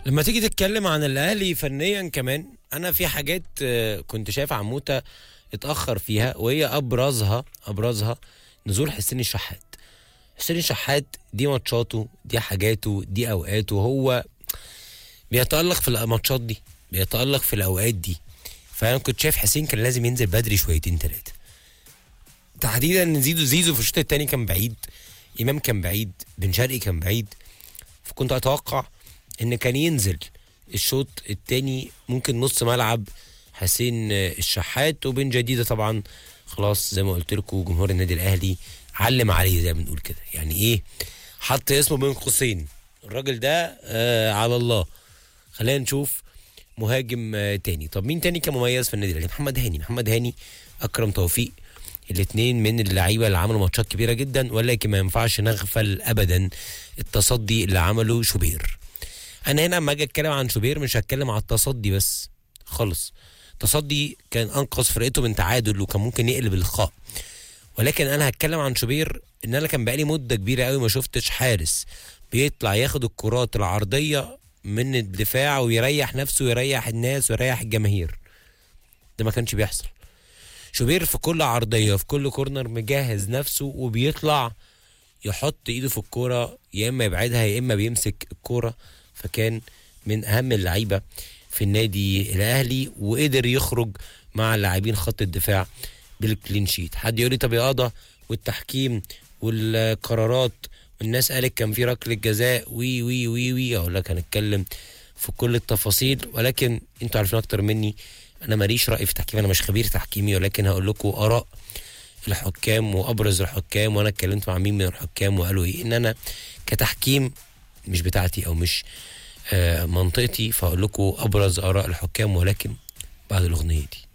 لما تيجي تتكلم عن الاهلي فنيا كمان انا في حاجات آه، كنت شايف عموته اتاخر فيها وهي ابرزها ابرزها نزول حسين الشحات حسين الشحات دي ماتشاته دي حاجاته دي اوقاته هو بيتالق في الماتشات دي بيتالق في الاوقات دي فانا كنت شايف حسين كان لازم ينزل بدري شويتين ثلاثه تحديدا ان زيزو زيزو في الشوط الثاني كان بعيد امام كان بعيد بن شرقي كان بعيد فكنت اتوقع ان كان ينزل الشوط الثاني ممكن نص ملعب حسين الشحات وبن جديده طبعا خلاص زي ما قلت لكم جمهور النادي الاهلي علم عليه زي ما بنقول كده يعني ايه حط اسمه بين قوسين الراجل ده آه على الله خلينا نشوف مهاجم آه تاني طب مين تاني كان مميز في النادي الاهلي محمد هاني محمد هاني اكرم توفيق الاثنين من اللعيبه اللي عملوا ماتشات كبيره جدا ولكن ما ينفعش نغفل ابدا التصدي اللي عمله شوبير انا هنا لما اجي اتكلم عن شوبير مش هتكلم على التصدي بس خالص تصدي كان انقذ فرقته من تعادل وكان ممكن يقلب اللقاء ولكن انا هتكلم عن شوبير ان انا كان بقالي مده كبيره قوي ما شفتش حارس بيطلع ياخد الكرات العرضيه من الدفاع ويريح نفسه ويريح الناس ويريح الجماهير ده ما كانش بيحصل شوبير في كل عرضيه في كل كورنر مجهز نفسه وبيطلع يحط ايده في الكوره يا اما يبعدها يا اما بيمسك الكوره فكان من اهم اللعيبه في النادي الاهلي وقدر يخرج مع لاعبين خط الدفاع بالكلين شيت حد يقول لي طب يا قضا والتحكيم والقرارات والناس قالت كان في ركله جزاء وي وي وي وي اقول لك هنتكلم في كل التفاصيل ولكن انتوا عارفين اكتر مني انا ماليش راي في التحكيم انا مش خبير تحكيمي ولكن هقول لكم اراء الحكام وابرز الحكام وانا اتكلمت مع مين من الحكام وقالوا ايه ان انا كتحكيم مش بتاعتي او مش آه منطقتي فاقول لكم ابرز اراء الحكام ولكن بعد الاغنيه دي